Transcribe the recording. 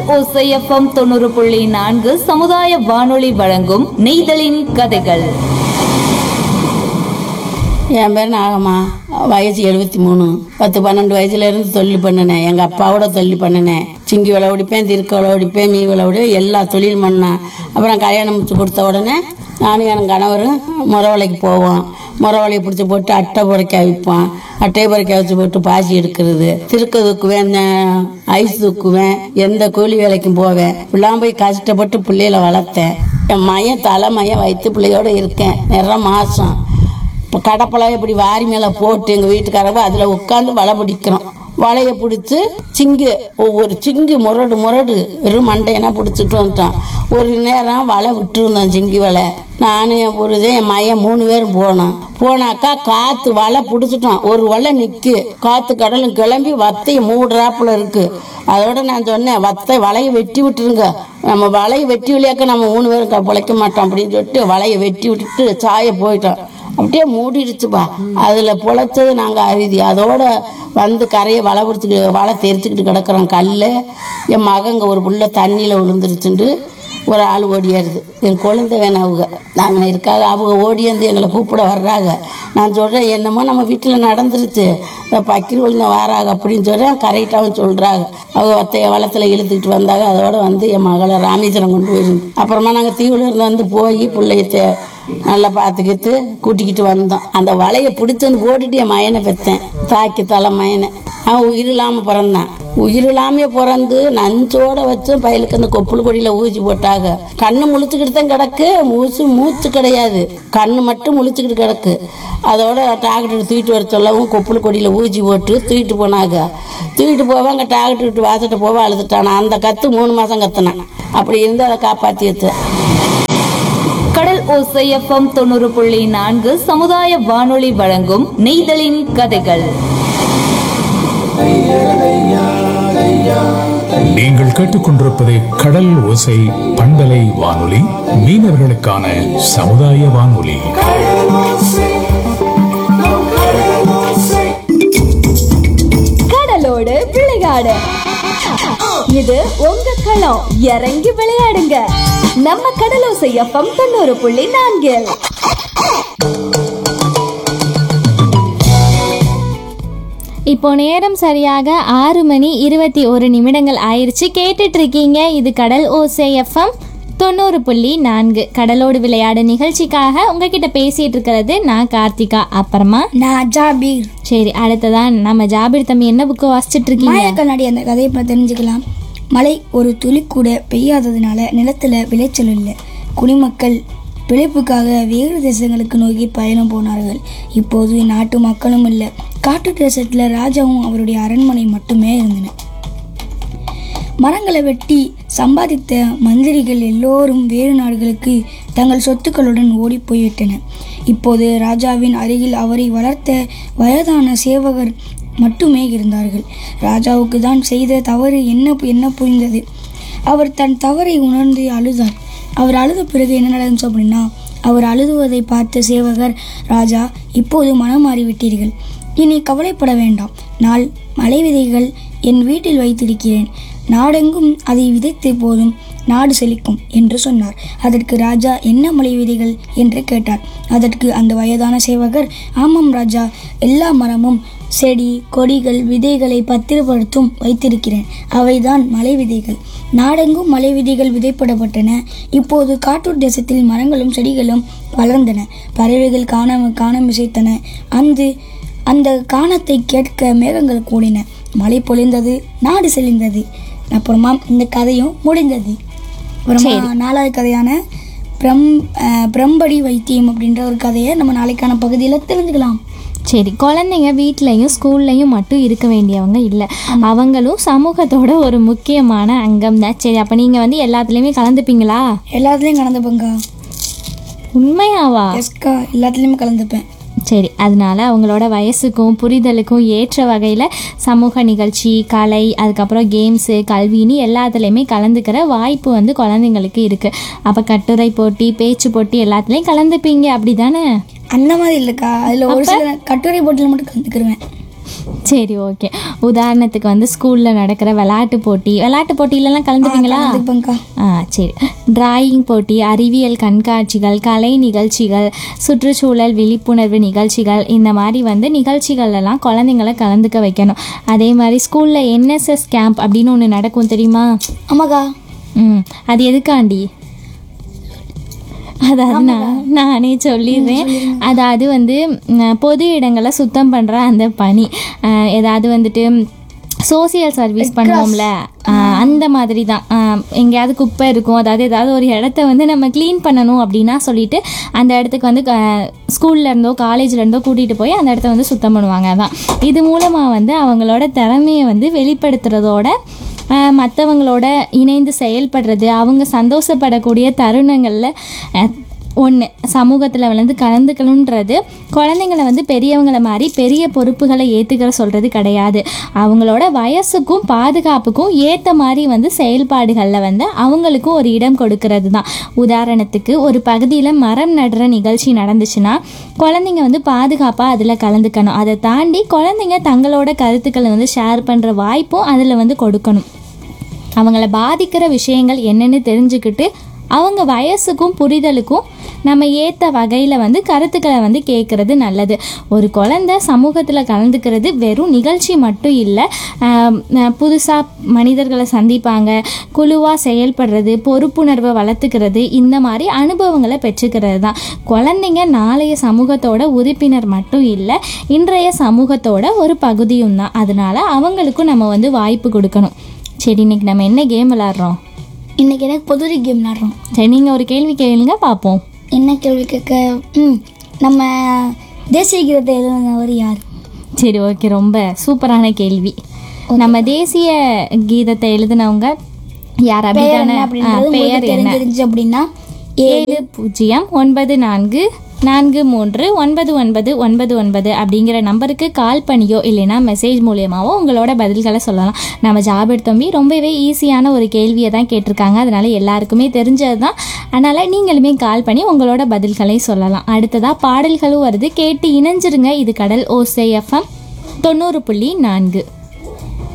ஓசைஎஃப்எம் தொண்ணூறு புள்ளி நான்கு சமுதாய வானொலி வழங்கும் நெய்தலின் கதைகள் என் பேர் நாகம்மா வயசு எழுபத்தி மூணு பத்து பன்னெண்டு வயசுல இருந்து தொழில் பண்ணினேன் எங்க அப்பாவோட தொழில் பண்ணினேன் சிங்கி விலை ஒடிப்பேன் திருக்க விலை ஒடிப்பேன் மீ விலை ஒடி எல்லா தொழிலும் பண்ணேன் அப்புறம் கல்யாணம் முடிச்சு கொடுத்த உடனே நானும் என் கணவரும் முறவலைக்கு போவோம் முறவலையை பிடிச்சி போட்டு அட்டை புறைக்க வைப்போம் அட்டையை புறைக்க வச்சு போட்டு பாசி எடுக்கிறது திருக்க தூக்குவேன் நெ- ஐஸ் தூக்குவேன் எந்த கூலி வேலைக்கும் போவேன் இப்படிலாம் போய் கஷ்டப்பட்டு பிள்ளைகளை வளர்த்தேன் என் மையன் தலை மையன் வயிற்று பிள்ளையோட இருக்கேன் நிற மாதம் இப்போ கடப்பெல்லாம் இப்படி வாரி மேலே போட்டு எங்கள் வீட்டுக்காரங்க அதில் உட்காந்து வலை பிடிக்கிறோம் வலையை பிடிச்சி சிங்கு ஒவ்வொரு சிங்கு முரடு முரடு வெறும் மண்டையனா பிடிச்சிட்டு வந்துட்டோம் ஒரு நேரம் வலை விட்டுருந்தோம் சிங்கி வலை நானும் என் புருஷன் என் மையன் மூணு பேரும் போனோம் போனாக்கா காற்று வலை பிடிச்சிட்டோம் ஒரு வலை நிற்கு காற்று கடலும் கிளம்பி வத்தையை மூடுறாப்புல இருக்கு அதோட நான் சொன்னேன் வத்தை வலையை வெட்டி விட்டுருங்க நம்ம வலையை வெட்டி விளையாக்க நம்ம மூணு பேரும் க- பிழைக்க மாட்டோம் அப்படின்னு சொல்லிட்டு வலையை வெட்டி விட்டுட்டு சாய போயிட்டோம் அப்படியே மூடிடுச்சுப்பா அதில் பொழைச்சது நாங்கள் அழுதி அதோட வந்து கரையை வலை பிடிச்சிக்கிட்டு வலை தெரிச்சுக்கிட்டு கிடக்குறோம் கல் என் மகங்க ஒரு புள்ள தண்ணியில் விழுந்துருச்சுண்டு ஒரு ஆள் ஓடியாருது என் குழந்தை வேணும் அவங்க நாங்கள் இருக்காங்க அவங்க ஓடி வந்து எங்களை கூப்பிட வர்றாங்க நான் சொல்கிறேன் என்னமோ நம்ம வீட்டில் நடந்துருச்சு இந்த பக்கீர் விழுந்த வராங்க அப்படின்னு சொல்கிறேன் கரெக்டாகவும் சொல்கிறாங்க அவங்க ஒத்தைய வளத்தில் இழுத்துக்கிட்டு வந்தாங்க அதோட வந்து என் மகளை ராமேஸ்வரம் கொண்டு போயிருந்து அப்புறமா நாங்கள் தீவுலேருந்து வந்து போய் பிள்ளைய தே- நல்லா பார்த்துக்கிட்டு கூட்டிக்கிட்டு வந்தோம் அந்த வலையை பிடிச்சி வந்து போட்டுட்டு என் மயனை பெற்றேன் தாக்கி தலை மயனை அவன் உயிர் இல்லாமல் பிறந்தான் உயிர் இல்லாமையே பிறந்து நஞ்சோட வச்சு பயலுக்கு அந்த கொப்புள் கொடியில் ஊசி போட்டாங்க கண்ணு முழிச்சுக்கிட்டு தான் கிடக்கு மூச்சு மூச்சு கிடையாது கண்ணு மட்டும் முழிச்சுக்கிட்டு கிடக்கு அதோட டாக்டர் தூக்கிட்டு வர சொல்லவும் கொப்புள் கொடியில் ஊசி போட்டு தூக்கிட்டு போனாங்க தூக்கிட்டு போவாங்க டாக்டர் விட்டு வாசட்ட போவா அழுதுட்டானா அந்த கத்து மூணு மாதம் கத்துனான் அப்படி இருந்து அதை காப்பாற்றி வச்சேன் கடல் ஓசைஎஃப்எம் தொண்ணூறு புள்ளி நான்கு சமுதாய வானொலி வழங்கும் நெய்தலின் கதைகள் நீங்கள் கேட்டுக்கொண்டிருப்பது கடல் ஓசை பண்பலை வானொலி மீனவர்களுக்கான சமுதாய வானொலி கடலோடு விளையாடு இது உங்க களம் இறங்கி விளையாடுங்க நம்ம கடலோசை எஃப்எம் தொண்ணூறு புள்ளி நான்கில் இப்போ நேரம் சரியாக ஆறு மணி இருபத்தி ஒரு நிமிடங்கள் ஆயிருச்சு கேட்டுட்டு இருக்கீங்க இது கடல் ஓசை எஃப்எம் தொண்ணூறு புள்ளி நான்கு கடலோடு விளையாடு நிகழ்ச்சிக்காக உங்ககிட்ட பேசிட்டு இருக்கிறது நான் கார்த்திகா அப்புறமா நான் ஜாபீர் சரி அடுத்ததான் நம்ம ஜாபிர் தம்பி என்ன புக்கு வாசிச்சிட்டு இருக்கீங்க மாய கண்ணாடி அந்த கதையை பற்றி தெரிஞ்சுக்கலாம் மழை ஒரு துளி கூட பெய்யாததுனால நிலத்துல விளைச்சல் இல்லை குடிமக்கள் பிழைப்புக்காக வேறு தேசங்களுக்கு நோக்கி பயணம் போனார்கள் இப்போது நாட்டு மக்களும் இல்லை காட்டு தேசத்தில் ராஜாவும் அவருடைய அரண்மனை மட்டுமே இருந்தன மரங்களை வெட்டி சம்பாதித்த மந்திரிகள் எல்லோரும் வேறு நாடுகளுக்கு தங்கள் சொத்துக்களுடன் ஓடி போய்விட்டனர் இப்போது ராஜாவின் அருகில் அவரை வளர்த்த வயதான சேவகர் மட்டுமே இருந்தார்கள் ராஜாவுக்கு தான் செய்த தவறு என்ன என்ன புரிந்தது அவர் தன் தவறை உணர்ந்து அழுதார் அவர் அழுத பிறகு என்ன நடந்துச்சு அப்படின்னா அவர் அழுதுவதை பார்த்த சேவகர் ராஜா இப்போது மனம் மாறிவிட்டீர்கள் இனி கவலைப்பட வேண்டாம் நான் மலை விதைகள் என் வீட்டில் வைத்திருக்கிறேன் நாடெங்கும் அதை விதைத்த போதும் நாடு செழிக்கும் என்று சொன்னார் அதற்கு ராஜா என்ன மலை விதைகள் என்று கேட்டார் அதற்கு அந்த வயதான சேவகர் ஆமாம் ராஜா எல்லா மரமும் செடி கொடிகள் விதைகளை பத்திரப்படுத்தும் வைத்திருக்கிறேன் அவைதான் மலை விதைகள் நாடெங்கும் மலை விதைகள் விதைப்படப்பட்டன இப்போது காட்டூர் தேசத்தில் மரங்களும் செடிகளும் வளர்ந்தன பறவைகள் காண காண இசைத்தன அந்த அந்த காணத்தை கேட்க மேகங்கள் கூடின மழை பொழிந்தது நாடு செழிந்தது அப்புறமா இந்த கதையும் முடிந்தது அப்புறமா நாலாவது கதையான பிரம் அஹ், பிரம்படி வைத்தியம் அப்படின்ற ஒரு கதையை நம்ம நாளைக்கான பகுதியில் தெரிஞ்சுக்கலாம் சரி குழந்தைங்க வீட்லயும் ஸ்கூல்லையும் மட்டும் இருக்க வேண்டியவங்க இல்லை அவங்களும் சமூகத்தோட ஒரு முக்கியமான அங்கம் தான் சரி அப்போ நீங்கள் வந்து எல்லாத்துலேயுமே கலந்துப்பீங்களா எல்லாத்துலேயும் கலந்துப்பேங்க்கா உண்மையாவா எஸ்கா எல்லாத்துலேயுமே கலந்துப்பேன் சரி அதனால அவங்களோட வயசுக்கும் புரிதலுக்கும் ஏற்ற வகையில் சமூக நிகழ்ச்சி கலை அதுக்கப்புறம் கேம்ஸு கல்வின்னு எல்லாத்துலேயுமே கலந்துக்கிற வாய்ப்பு வந்து குழந்தைங்களுக்கு இருக்குது அப்போ கட்டுரை போட்டி பேச்சு போட்டி எல்லாத்துலேயும் கலந்துப்பீங்க அப்படி தானே அந்த மாதிரி இல்லைக்கா அதில் ஒரு சில கட்டுரை போட்டியில் மட்டும் கலந்துக்கிருவேன் சரி ஓகே உதாரணத்துக்கு வந்து ஸ்கூலில் நடக்கிற விளையாட்டு போட்டி விளையாட்டு போட்டியிலலாம் கலந்துப்பீங்களா கலந்துப்பேன்க்கா. ஆ சரி டிராயிங் போட்டி அறிவியல் கண்காட்சிகள் கலை நிகழ்ச்சிகள் சுற்றுச்சூழல் விழிப்புணர்வு நிகழ்ச்சிகள் இந்த மாதிரி வந்து நிகழ்ச்சிகள்லாம் குழந்தைங்கள கலந்துக்க வைக்கணும் அதே மாதிரி ஸ்கூலில் என்எஸ்எஸ் கேம்ப் அப்படின்னு ஒன்று நடக்கும் தெரியுமா ஆமாக்கா ம் அது எதுக்காண்டி அதாவது நான் நானே சொல்லிடுறேன் அதாவது வந்து ம், பொது இடங்களை சுத்தம் பண்ணுற அந்த பணி அஹ், ஏதாவது வந்துட்டு சோசியல் சர்வீஸ் பண்ணுவோம்ல அஹ், அந்த மாதிரி தான் அஹ், எங்கேயாவது குப்பை இருக்கும் அதாவது ஏதாவது ஒரு இடத்த வந்து நம்ம க்ளீன் பண்ணணும் அப்படின்னா சொல்லிட்டு அந்த இடத்துக்கு வந்து க- ஸ்கூல்ல இருந்தோ காலேஜ்ல இருந்தோ கூட்டிகிட்டு போய் அந்த இடத்த வந்து சுத்தம் பண்ணுவாங்க அதான் இது மூலமாக வந்து அவங்களோட திறமையை வந்து வெளிப்படுத்துறதோட மற்றவங்களோட இணைந்து செயல்படுறது அவங்க சந்தோஷப்படக்கூடிய தருணங்களில் ஒன்று சமூகத்தில் வந்து கலந்துக்கணுன்றது குழந்தைங்கள வந்து பெரியவங்கள மாதிரி பெரிய பொறுப்புகளை ஏற்றுக்கிற சொல்கிறது கிடையாது அவங்களோட வயசுக்கும் பாதுகாப்புக்கும் ஏற்ற மாதிரி வந்து செயல்பாடுகளில் வந்து அவங்களுக்கும் ஒரு இடம் கொடுக்கறது தான் உதாரணத்துக்கு ஒரு பகுதியில் மரம் நடுற நிகழ்ச்சி நடந்துச்சுன்னா குழந்தைங்க வந்து பாதுகாப்பாக அதில் கலந்துக்கணும் அதை தாண்டி குழந்தைங்க தங்களோட கருத்துக்களை வந்து ஷேர் பண்ணுற வாய்ப்பும் அதில் வந்து கொடுக்கணும் அவங்கள பாதிக்கிற விஷயங்கள் என்னன்னு தெரிஞ்சுக்கிட்டு அவங்க வயசுக்கும் புரிதலுக்கும் நம்ம ஏற்ற வகையில் வந்து கருத்துக்களை வந்து கேட்குறது நல்லது ஒரு குழந்தை சமூகத்தில் கலந்துக்கிறது வெறும் நிகழ்ச்சி மட்டும் இல்லை புதுசாக மனிதர்களை சந்திப்பாங்க குழுவாக செயல்படுறது பொறுப்புணர்வை வளர்த்துக்கிறது இந்த மாதிரி அனுபவங்களை பெற்றுக்கிறது தான் குழந்தைங்க நாளைய சமூகத்தோட உறுப்பினர் மட்டும் இல்லை இன்றைய சமூகத்தோட ஒரு பகுதியும் தான் அதனால அவங்களுக்கும் நம்ம வந்து வாய்ப்பு கொடுக்கணும் சரி இன்னைக்கு நம்ம என்ன கேம் விளாட்றோம் இன்னைக்கு எனக்கு பொதுரி கேம் விளாட்றோம் சரி நீங்கள் ஒரு கேள்வி கேளுங்க பார்ப்போம் என்ன கேள்வி கேட்க ம் நம்ம தேசிய கீதத்தை எழுதினவர் யார் சரி ஓகே ரொம்ப சூப்பரான கேள்வி நம்ம தேசிய கீதத்தை எழுதினவங்க யார் பெயர் அப்படிதானே என்ன ஆ, அப்படின்றது பெயர் உங்களுக்கு என்ன தெரிஞ்சிருந்துச்சு அப்படின்னா ஏழு பூஜ்ஜியம் ஒன்பது நான்கு நான்கு மூன்று ஒன்பது ஒன்பது ஒன்பது ஒன்பது அப்படிங்கிற நம்பருக்கு கால் பண்ணியோ இல்லைன்னா மெசேஜ் மூலியமாவோ உங்களோட பதில்களை சொல்லலாம் நம்ம ஜாபர் தம்பி ரொம்பவே ஈஸியான ஒரு கேள்வியை தான் கேட்டிருக்காங்க அதனால எல்லாருக்குமே தெரிஞ்சது தான் அதனால் நீங்களுமே கால் பண்ணி உங்களோட பதில்களை சொல்லலாம் அடுத்ததாக பாடல்களும் வருது கேட்டு இணைஞ்சிருங்க இது கடல் ஓசை எஃப்எம் தொண்ணூறு புள்ளி நான்கு